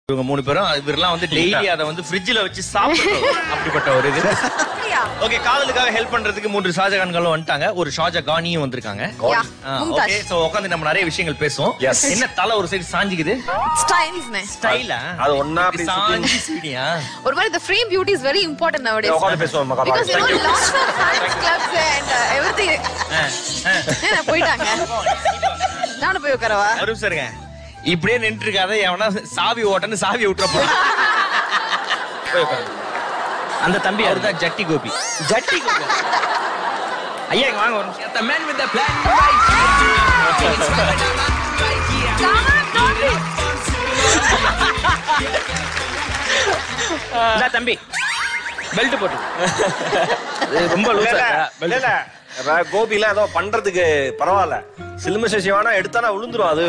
இவங்க மூணு பேரும் இவரெல்லாம் வந்து டெய்லி அதை வந்து ஃப்ரிட்ஜ்ல வச்சு சாப்பிடுறோம் அப்படிப்பட்ட ஒரு இது அப்படியா ஓகே காதலுக்காக ஹெல்ப் பண்றதுக்கு மூன்று ஷாஜகான்களும் வந்துட்டாங்க ஒரு ஷாஜகானியும் வந்திருக்காங்க யா, மும்தாஜ். ஓகே சோ உட்காந்து நம்ம நிறைய விஷயங்கள் பேசுவோம் Yes. என்ன தலை ஒரு சைடு சாஞ்சிக்குது ஸ்டைல்ஸ்னே ஸ்டைலா அது ஒண்ணா அப்படி சாஞ்சி ஸ்பீடியா ஒரு மாதிரி the frame beauty is very important nowadays உட்காந்து பேசுவோம் மகா because you Thank know you. lots of fans clubs and uh, everything ஏன்னா, போயிட்டாங்க நானும் போய் உட்காரவா ஒரு நிமிஷம் இருங்க இப்படியே நின்று இருக்காத எவனா சாவி ஓட்டன்னு சாவி விட்டுற போறான் போய் உட்காரு. அந்த தம்பி அவர் தான் ஜட்டி கோபி ஜட்டி கோபி. ஐயா இங்க வாங்க ஒரு நிமிஷம். The man with the plan right here. இந்தா தம்பி பெல்ட் போட்டு இது ரொம்ப இல்ல, லூசா இல்ல, இல்ல, இல்ல. ர- கோபிலாம் ஏதோ பண்றதுக்கு பரவாயில்ல சிலும சிவானா எடுத்தானா விழுந்துரும் அது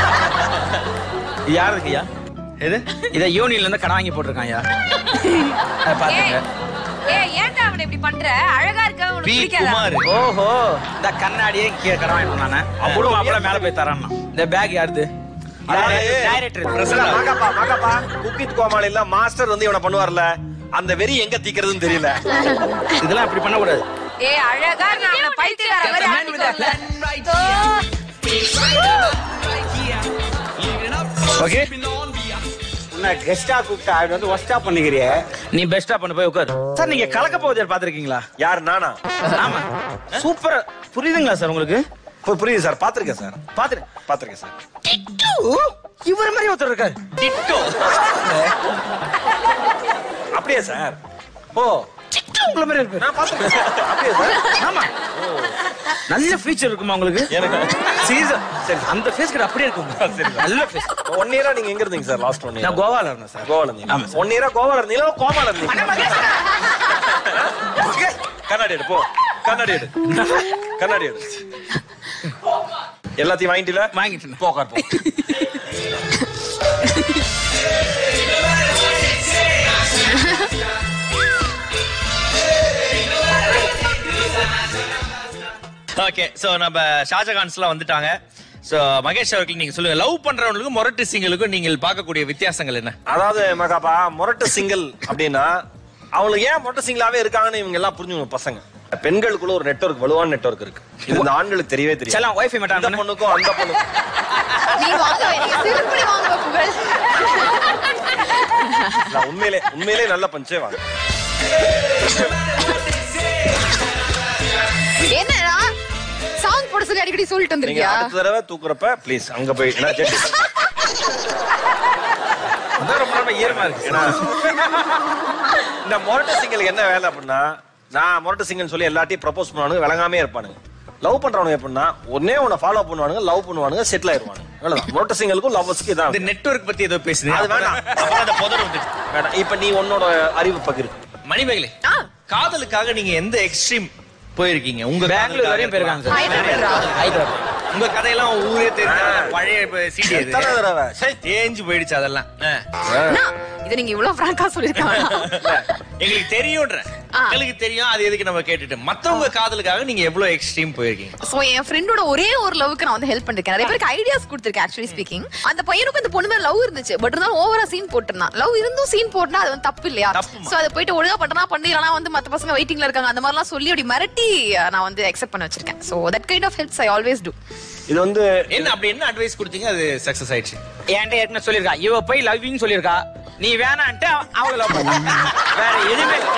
யார் இருக்குயா எது இத யூனியன்ல இருந்து கடன் வாங்கி போட்டிருக்கான் ஐயா அதை பாத்துங்க ஏய் ஏன்டா அவனை இப்படி பண்ற அழகா இருக்க உனக்கு பி பிடிக்காதா குமார் ஓஹோ இந்த கண்ணாடியே கீழே கடன் வாங்கிட்டு நானே அவ்வளவு மாப்பிள மேல போய் தரான் இந்த பேக் யாருது டைரக்டர் மகாப்பா மகாப்பா குக்கித் கோமாளில மாஸ்டர் வந்து இவனை பண்ணுவார்ல அந்த வெறி எங்க தீக்கிறதுன்னு தெரியல இதெல்லாம் அப்படி பண்ண கூடாது ஏய் அழகா இருக்க அவனை பைத்தியக்கார மாதிரி ஆட்டிக்கோல ஓகே உன்னை கெஸ்டா கூப்பிட்டா அது வந்து ஒஸ்டா பண்ணிக்கிறிய நீ பெஸ்டா பண்ண போய் உட்காரு சார் நீங்க கலக்க போவதர் பாத்திருக்கீங்களா யார் நானா ஆமா சூப்பர் புரியுதுங்களா சார் உங்களுக்கு பு- புரியுது சார் பாத்திருக்கேன் சார் பாத்துரு பாத்திருக்கேன் சார் இவர மாதிரி ஒருத்தர் இருக்காரு டிட்டோ அப்படியே சார் ஓ உங்கள மாதிரி இருப்பாரு நான் பாத்திருக்கேன் சார். அப்படியே சார் ஆமா நல்ல ஃபீச்சர் இருக்குமா உங்களுக்கு எனக்கு சீரியஸா சரி அந்த ஃபேஸ் கிட்ட அப்படியே இருக்கும் நல்ல ஃபேஸ் ஒன் இயரா நீங்க எங்க இருந்தீங்க சார் லாஸ்ட் ஒன் நான் இயர் கோவால இருந்தேன் சார் கோவால இருந்தீங்க ஆமா ஒன் இயரா கோவால இருந்தீங்களா கோமால இருந்தீங்க கண்ணாடி எடு போ கண்ணாடி எடு கண்ணாடி எடு எல்லாத்தையும் வாங்கிட்டீல வாங்கிட்டேன் போ உட்கார் போ ஓகே சோ நம்ம ஷாஜகான்ஸ்லாம் வந்துட்டாங்க சோ மகேஷ் அவர்கள் நீங்க சொல்லுங்க லவ் பண்றவங்களுக்கும் மொரட்டு சிங்களுக்கும் நீங்கள் பார்க்கக்கூடிய வித்தியாசங்கள் என்ன அதாவது மகாப்பா முரட்டு சிங்கிள் அப்படின்னா அவங்களுக்கு ஏன் முரட்டு சிங்கிளாவே இருக்காங்கன்னு இவங்க எல்லாம் புரிஞ்சுக்கணும் பசங்க பெண்களுக்குள்ள ஒரு நெட்வொர்க் வலுவான நெட்வொர்க் இருக்கு இது இந்த ஆண்களுக்கு தெரியவே தெரியும் செல்லாம் வைஃபை இந்த மட்டும் பொண்ணுக்கும் அந்த பொண்ணுக்கும் நீ வாங்க நீங்க திருப்பி வாங்க புகழ் நான் உண்மையிலே உண்மையிலே நல்ல பஞ்சே வாங்க என்னடா சாங் போட சொல்லி அடிக்கடி சொல்லிட்டு நீங்க வந்திருக்கியா அடுத்த தடவை தூக்குறப்ப ப்ளீஸ் அங்க போய் ஏன்னா ஜெட்டி அதான் ரொம்ப ரொம்ப ஈரமா இருக்கு ஏன்னா இந்த மொரட்டு சிங்கிள் என்ன வேலை அப்படின்னா நான் மொரட்டு சிங்கிள் சொல்லி எல்லாத்தையும் ப்ரப்போஸ் பண்ணுவானுங்க விளங்காமே இருப்பானுங்க லவ் பண்றவனுங்க எப்படின்னா ஒன்னே உன்னை ஃபாலோ பண்ணுவானுங்க லவ் பண்ணுவானுங்க செட்டில் ஆயிருவானுங்க அவ்வளவுதான் மொரட்டு சிங்கிளுக்கும் லவ்வர்ஸ்க்கு இதான் இந்த நெட்வொர்க் பத்தி ஏதோ பேசுது அது வேணாம். அப்புறம் அந்த புதர் வந்துச்சு வேண்டாம் இப்ப நீ உன்னோட அறிவு பகிரு மணிமேகலை ஆ. காதலுக்காக நீங்க எந்த எக்ஸ்ட்ரீம் போயிருக்கீங்க உங்க பெங்களூர் வரையும் போயிருக்காங்க சார் ஹைதராபாத்ரா? ஹைதராபாத் உங்க கதையெல்லாம் ஊரே தெரிஞ்ச ஆ. பழைய சிடி அது எத்தனை தடவை சே, தேஞ்சு போயிடுச்சு அதெல்லாம் ஆ. அண்ணா, இதை நீங்க இவ்வளவு பிராங்கா சொல்லிருக்காங்க எங்களுக்கு தெரியும்ன்ற ஆ. எங்களுக்கு தெரியும் அது எதுக்கு நம்ம கேட்டுட்டு மத்தவங்க காதலுக்காக நீங்க எவ்வளவு எக்ஸ்ட்ரீம் போயிருக்கீங்க சோ என் ஃப்ரெண்டோட ஒரே ஒரு லவ்க்கு நான் வந்து ஹெல்ப் பண்ணிருக்கேன் நிறைய பேருக்கு ஐடியாஸ் கொடுத்திருக்கேன் ஆக்சுவலி ஸ்பீக்கிங் அந்த பையனுக்கும் அந்த பொண்ணு மேல லவ் இருந்துச்சு பட் இருந்தாலும் ஓவரா சீன் போட்டிருந்தான் லவ் இருந்தும் சீன் போட்டுனா அது வந்து தப்பு இல்லையா தப்புமா. சோ அதை போயிட்டு ஒழுங்கா பண்றா பண்ணி இல்லனா வந்து மத்த பசங்க வெயிட்டிங்ல இருக்காங்க அந்த மாதிரிலாம் சொல்லி அப்படி மிரட்டி அஹ், நான் வந்து அக்செப்ட் பண்ண வச்சிருக்கேன் so that kind of helps I always do இது வந்து என்ன அப்படி என்ன அட்வைஸ் கொடுத்தீங்க அது சக்சஸ் ஆயிடுச்சு என்கிட்ட ஏற்கனவே சொல்லியிருக்கா இவ போய் லவ்விங் சொல்லியிருக்கா நீ வேணான்ட்டு அவ- அவளை லவ் பண்ண வேற எதுவுமே இல்ல.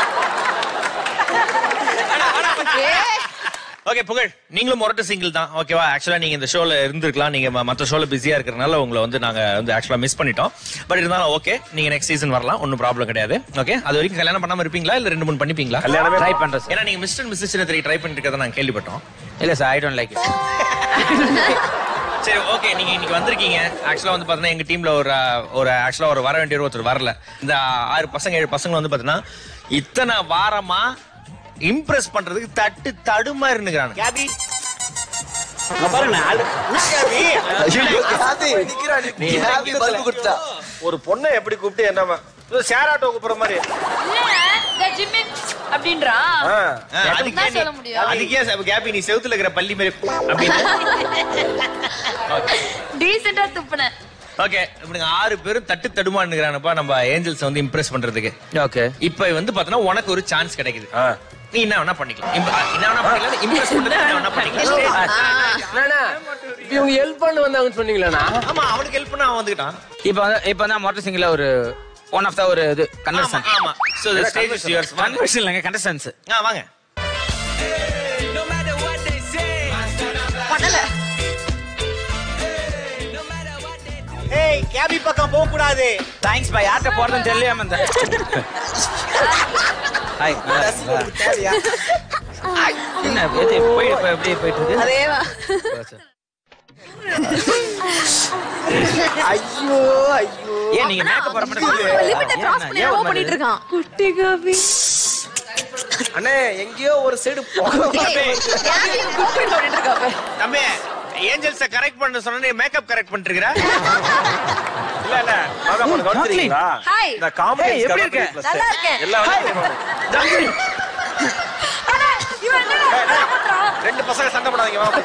ஓகே புகழ் நீங்களும் மொரட்டு சிங்கிள் தான் ஓகேவா ஆக்சுவலா நீங்க இந்த ஷோல இருந்திருக்கலாம் நீங்க ம- மத்த ஷோல பிஸியா இருக்கிறனால உங்களை வந்து நாங்க வந்து ஆக்சுவலா மிஸ் பண்ணிட்டோம் பட் இருந்தாலும் ஓகே நீங்க நெக்ஸ்ட் சீசன் வரலாம் ஒன்னும் ப்ராப்ளம் கிடையாது ஓகே அது வரைக்கும் கல்யாணம் பண்ணாம இருப்பீங்களா இல்ல ரெண்டு மூணு பண்ணிப்பீங்களா கல்யாணமே ட்ரை பண்றேன் சார் ஏன்னா நீங்க மிஸ்டர் மிஸ்ஸஸ் சின்னத்திரை ட்ரை பண்ணிட்டு இருக்கதை நாங்க கேள்விப்பட்டோம் இல்ல sir I don't like it சரி ஓகே நீங்க இன்னைக்கு வந்திருக்கீங்க ஆக்சுவலா வந்து பாத்தீங்கன்னா எங்க டீம்ல ஒரு அஹ், ஒரு ஆக்சுவலா ஒரு வர வேண்டிய ஒருத்தர் வரல இந்த ஆறு பசங்க ஏழு பசங்க வந்து பாத்தீங்கன்னா இத்தனை வாரமா இம்ப்ரெஸ் பண்றதுக்கு தட்டு தடுமாறுனுங்கிறாங்க கேபி பாருங்க ஆளு ஒரு பொண்ணை எப்படி கூப்பிட்டு என்ன ஷேர் ஆட்டோ கூப்பிடுற மாதிரி அப்படின்றா ஆ. அஹ், அதுக்கே சொல்ல நீ- முடியும். அதுக்கே ச- கேபி நீ செவுத்துல இருக்கிற பள்ளி மாதிரி அப்படின்னு டீசெண்டா துப்புனேன் ஓகே இப்படி ஆறு பேரும் தட்டு தடுமானுங்கிறானப்பா நம்ம ஏஞ்சல்ஸ் வந்து இம்ப்ரெஸ் பண்றதுக்கு ஓகே இப்ப வந்து பாத்தீங்கன்னா உனக்கு ஒரு சான்ஸ் கிடைக்குது ஆ. நீ என்ன வேணா பண்ணிக்கலாம் Im- என்ன வேணா பண்ணிக்கலாம் இம்ப்ரெஸ் பண்றதுக்கு என்ன வேணா பண்ணிக்கலாம் நானா இப்ப இவங்க ஹெல்ப் பண்ண வந்தாங்கன்னு சொன்னீங்களா ஆமா அவனுக்கு ஹெல்ப் பண்ண அவன் வந்துட்டான் இப்போ வந்து இப்போ தான் மொட்டை சிங்கில ஒரு ஒன் ஆஃப் த ஒரு இது ஆமா கண்டஸ்டன் ஆமா so the stage is yours வாங்க கன்வர்ஷன் இல்லைங்க கண்டஸ்டன்ஸ் ஆ, வாங்க பண்ணல ஏய் கேபி பக்கம் போக கூடாது தேங்க்ஸ் பா யார்கிட்ட போறதுன்னு தெரியாம இந்த ஹாய் தேவையா என்ன எது போய் இப்ப எப்படி போயிட்டு இருக்கு அதேவா ஐயோ ஐயோ ஏன் நீங்க மேக்கப் போட மாட்டேங்க லிமிட்ட கிராஸ் பண்ணி என்னவோ பண்ணிட்டு இருக்கான் குட்டி காபி அண்ணே எங்கேயோ ஒரு சைடு பண்ணிட்டு இருக்காப்ப தம்பி ஏஞ்சல்ஸ கரெக்ட் பண்ண சொன்னா மேக்கப் கரெக்ட் பண்ணிட்டு இருக்கற இல்ல இல்ல மகா பொண்ணு கவனிச்சிருக்கீங்களா ஹாய் இந்த காமெடி Hey, எப்படி இருக்க? நல்லா இருக்கேன். எல்லாம் ரெண்டு பசங்க சண்டை போடாதீங்க வாங்க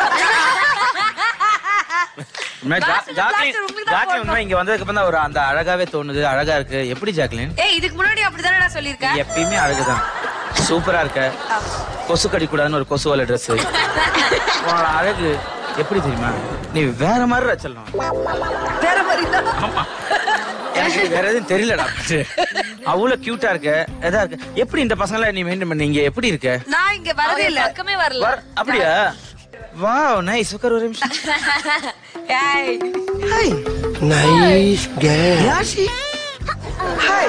Blaster, ஜாக்லின் blaster உங்களுக்கு தான் ஜாக்லின் போடணும். உண்மை இங்க வந்ததுக்கு அப்புறம் தான் ஒரு அந்த அழகாவே தோணுது அழகா இருக்கு எப்படி ஜாக்லின் ஏய் இதுக்கு முன்னாடி அப்படிதானடா சொல்லிருக்க நீ எப்பயுமே அழகுதான் சூப்பரா இருக்க கொசு கடிக்கூடாதுன்னு ஒரு கொசு வலை ட்ரெஸ் உன்னோட அழகு எப்படி தெரியுமா நீ வேற மாதிரி ரச்சலாம் வேற மாதிரி தான் ஆமா எனக்கு வேற எதுவும் தெரியலடா அவ்வளவு கியூட்டா இருக்க எதா இருக்கு எப்படி இந்த பசங்களை நீ மெயின்டைன் பண்ணீங்க எப்படி இருக்க நான் இங்க வரவே இல்ல பக்கமே வரல வர- அப்படியா வாவ் நைஸ் உட்கார் ஒரு நிமிஷம் ஏய் ஹாய் நைஸ் கே யாஷி ஹாய்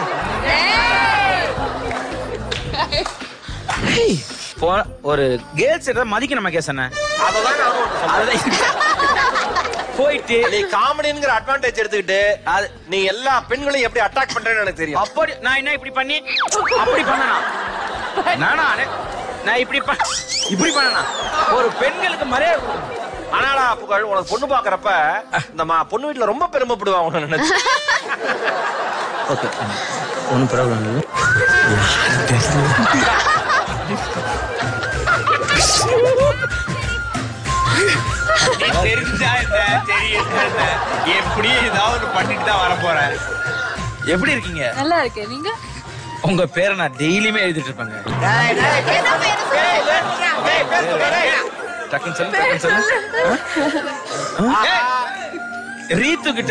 ஹேய் போ ஒரு கேர்ள்ஸ் ஏதாவது மதிக்க நம்ம கேஸ் என்ன அததான் நானும் உனக்கு சொல்றேன். அதுதான் போயிட்டு நீ காமெடிங்கிற அட்வான்டேஜ் எடுத்துக்கிட்டு அது நீ எல்லா பெண்களையும் எப்படி அட்டாக் பண்றேன்னு எனக்கு தெரியும் அப்படி நான் என்ன இப்படி பண்ணி அப்படி பண்ணனா நானா அட- நான் இப்படி ப- இப்படி பண்ணனா ஒரு பெண்களுக்கு மரியாதை கொடு. ஆனாடா புகழ் உனக்கு பொண்ணு பாக்குறப்ப இந்த மா- பொண்ணு வீட்டுல ரொம்ப பெருமைப்படுவான் உன்னை நினைச்சு ஓகே ஒன்றும் ப்ராப்ளம் இல்லை நீ தெரிஞ்சா என்ன தெரியும் என்ன எப்படி ஏதாவது ஒண்ணு பண்ணிட்டு தான் வர போறேன் எப்படி இருக்கீங்க நல்லா இருக்கேன் நீங்க உங்க பேரை நான் டெய்லியுமே எழுதிட்டு இருப்பேங்க டக்குன்னு சொல்லு டக்குன்னு சொல்லு ஆ? ஏய், ரீத்து கிட்ட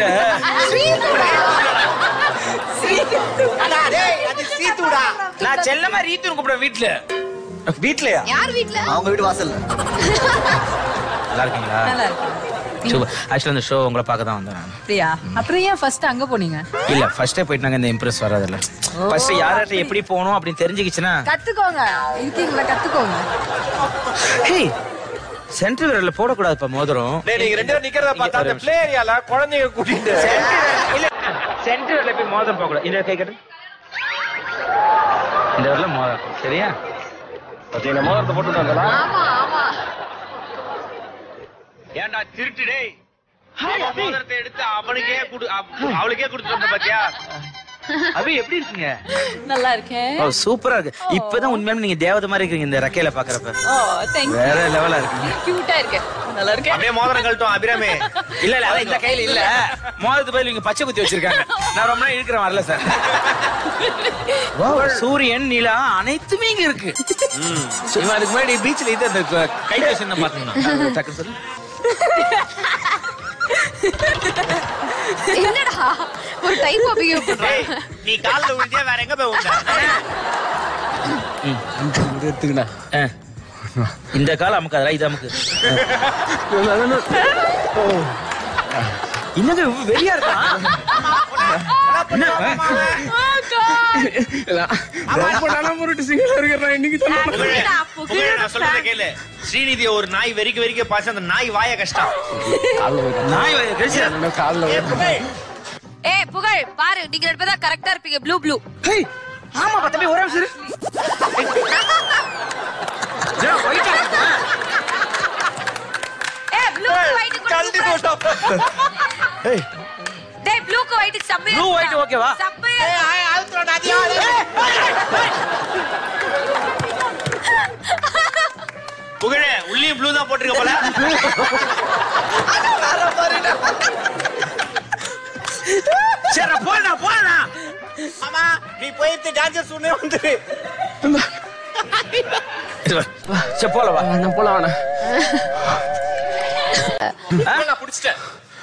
அடா டேய் அது சீத்துடா நான் செல்லமா ரீத்துன்னு கூப்பிடுவேன் வீட்டுல வீட்லயா யார் வீட்ல அவங்க வீடு வாசல்ல நல்லா இருக்கீங்களா நல்லா இருக்கு சூப்பர் ஆக்சுவலா இந்த ஷோ உங்களை பார்க்க தான் வந்தேன் நான் அப்படியா அப்புறம் ஏன் ஃபர்ஸ்ட் அங்க போனீங்க இல்ல ஃபர்ஸ்டே போயிட்டு நாங்க இந்த இம்ப்ரெஸ் வராதுல்ல ஃபர்ஸ்ட் யார்கிட்ட எப்படி போகணும் அப்படின்னு தெரிஞ்சுக்கிச்சுன்னா கத்துக்கோங்க இருக்கீங்களா கத்துக்கோங்க ஹேய் சென்ட்ரல் விரல்ல போடக்கூடாதுப்பா மோதிரம் டேய் நீங்க ரெண்டு பேரும் நிக்கிறத பார்த்தா அந்த பிளே ஏரியால குழந்தைங்க கூட்டிட்டு இல்ல சென்டர் வரல போய் மோதிரம் போக கூடாது இந்த கை கட்டு இந்த வரல மோதிரம் சரியா பாத்தீங்களா மோதிரத்தை போட்டு வந்தாங்களா ஆமா ஆமா ஏன்டா திருட்டு டேய் அவன் மோதிரத்தை எடுத்து அவனுக்கே குடு அவ- அவளுக்கே கொடுத்துட்டு வந்த பாத்தியா அபி எப்படி இருக்கீங்க நல்லா இருக்கேன் ஓ சூப்பரா இருக்கு இப்பதான் உண்மையாலுமே நீங்க தேவதை மாதிரி இருக்கீங்க இந்த ரெக்கையில பாக்குறப்ப ஓ தேங்க் வேற லெவலா இருக்கீங்க கியூட்டா இருக்கேன் நல்லா இருக்கேன் அப்படியே மோதிரம் கழட்டும் அபிராமி இல்ல இல்ல அதான் இந்த கையில இல்ல மோதிரத்து பதில் இவங்க பச்சை குத்தி வச்சிருக்காங்க நான் ரொம்ப நேரம் இருக்கிறேன் வரல சார் சூரியன் நிலா அனைத்துமே இங்க இருக்கு இவன் அதுக்கு முன்னாடி பீச்ல இது அந்த கை பேசுன பாத்தீங்கன்னா டக்குன்னு சொல்லு என்னடா ஒரு டைப்பா பிஹேவ் பண்ற டேய், நீ கால்ல விழுந்தியா வேற எங்க போய் விழுந்த எடுத்துக்கண்ணா ஆ. இந்த காலம் அமுக்கு அதெல்லாம் இது அமுக்கு என்னங்க இவ்வளவு வெறியா இருக்கா என்ன? முருட்டு சிங்கல இருக்கிறேன் இன்னைக்கு சொன்னா புகழா, புகழ், நான் சொல்றத கேளு ஸ்ரீநிதிய ஒரு நாய் வெறிக்க வெறிக்க பாச்சு அந்த நாய் வாய கஷ்டம் நாய் வாயை கடிச்சு. காலில் ஏய் புகழ் பாரு நீங்க ரெண்டு பேரும் தான் கரெக்டா இருப்பீங்க ப்ளூ ப்ளூ ஹேய், ஆமா பா, தம்பி, ஒரு நிமிஷம் இரு. ஜா, white ஆ இருக்கு. ஏய் ப்ளூ ஒயிட் கழட்டி போட்டோம் டேய் ப்ளூக்கு ஒயிட் செம்மையா Blue, white ஓகேவா? செம்மையா புகழ உள்ளியும் ப்ளூ தான் போட்டிருக்க போல ஆமா நீ போயிட்டு டான்சர் சொன்னே வந்துரு சரி போல வா நான் போலாம் வேணா நான் பிடிச்சிட்டேன்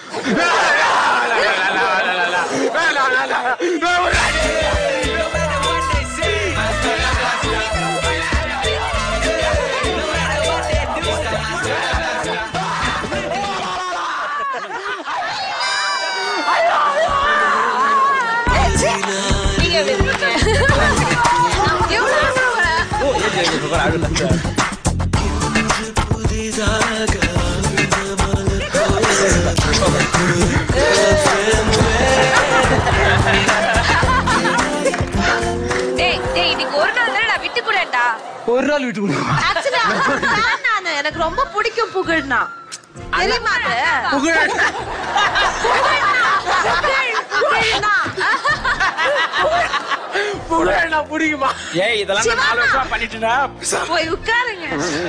நீங்க எப்படி இருக்கீங்க எவ்வளவு நேரம் வர? ஓ ஏஜ் ஏஜ் சூப்பர் அழுல டேய் டேய் இன்னைக்கு ஒரு நாள் தானே நான் விட்டு கூடடா ஒரு நாள் விட்டு கொடுங்க ஆக்சுவலி நானு எனக்கு ரொம்ப பிடிக்கும் புகழ்னா தெரியுமா அது புகழ் புகழ் நான் பிடிக்குமா ஏய் இதெல்லாம் நான் நாலு வருஷமா பண்ணிட்டேனா போய் உட்காருங்க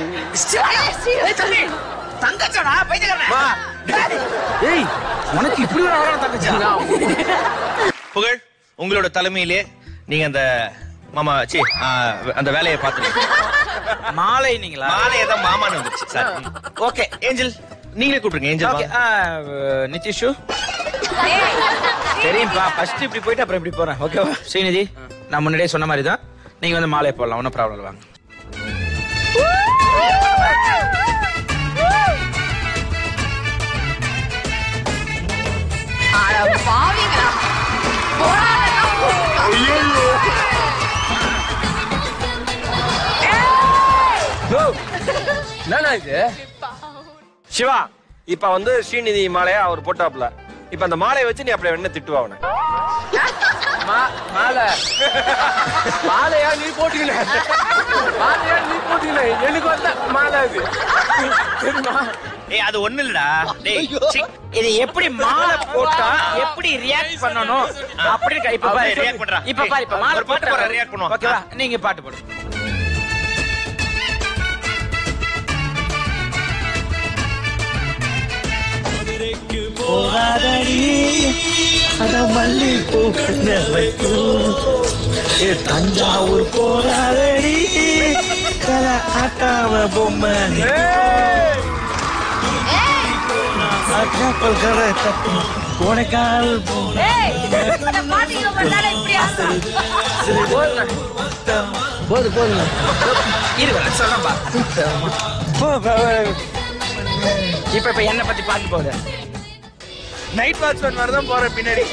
தங்கச்சடா பைத்தியக்காரனே ஏய் உனக்கு இப்படி ஒரு அவரம் தங்கச்சா புகழ் உங்களோட தலைமையிலே நீங்க அந்த மாமா சி அந்த வேலையை பார்த்துட்டு மாலை நீங்களா மாலையை தான் மாமான்னு வந்துச்சு சார் ஓகே ஏஞ்சல் நீங்களே கூப்பிடுங்க ஏஞ்சல் ஓகே வாங்க. நிதிஷு சரிப்பா ஃபர்ஸ்ட் இப்படி போயிட்டு அப்புறம் இப்படி போறேன் ஓகேவா ஸ்ரீநிதி நான் முன்னாடியே சொன்ன மாதிரி தான் நீங்க வந்து மாலை போடலாம் ஒன்றும் ப்ராப்ளம் இல்லை வாங்க அட பாவிங்களா. போராடலாம் போராடலாம். என்னண்ணா இது சிவா இப்ப வந்து ஸ்ரீநிதி மாலையா அவர் போட்டாப்ல இப்ப அந்த மாலையை வச்சு நீ அப்படியே என்ன திட்டுவா அவனை மா- மாலை மாலையா நீ போட்டுக்கல மாலையா நீ போட்டுக்கல எனக்கு வந்த மாலை அது தெரியுமா ஏய் அது ஒண்ணு இல்லடா டேய் சி, இது எப்படி மாலை போட்டா எப்படி ரியாக்ட் பண்ணணும் அப்படின்னு இப்ப பாரு react பண்றா. இப்ப பாரு இப்ப மாலை ஒரு பாட்டு போடுறா, react பண்ணுவோம். ஓகேவா நீங்க பாட்டு போடு போகாதடி அத மல்லி தஞ்சாவூர் போகாதடி கலை ஆட்டாம பொம்மை கப்பல் கடை தப்பி கோடைக்கால் போது போதுங்க இருங்க சொல்லப்பா இப்ப இப்ப என்ன பத்தி பாட்டு போகுது நைட் வாட்ச்மேன் மாதிரி தான் போறேன் பின்னாடி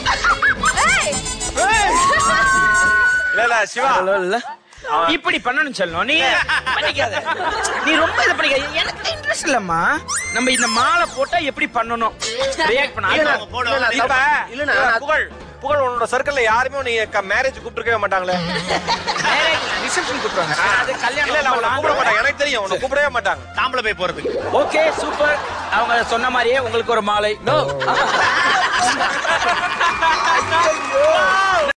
இல்ல இல்ல சிவா இல்ல இப்படி பண்ணணும் சொல்லணும் நீ பண்ணிக்காத நீ ரொம்ப இது பண்ணிக்காத எனக்கு இன்ட்ரெஸ்ட் இல்லம்மா நம்ம இந்த மாலை போட்டா எப்படி பண்ணணும் ரியாக்ட் பண்ண இல்ல, அது போடுவோம். இல்ல, இப்ப இல்லண்ணா, இல்ல, நான் புகழ் புகழ் உன்னோட சர்க்கிள்ல யாருமே நீ மேரேஜ் கூப்பிட்டுருக்கவே மாட்டாங்களே ரிசப்ஷன் கூப்பிடுவாங்க அது இல்ல இல்ல உன்னை கூப்பிட கல்யாணம் மாட்டாங்க எனக்கு தெரியும் உன்னை கூப்பிடவே மாட்டாங்க தாம்பளை போய் போறதுக்கு ஓகே சூப்பர் அவங்க சொன்ன மாதிரியே உங்களுக்கு ஒரு மாலை நோ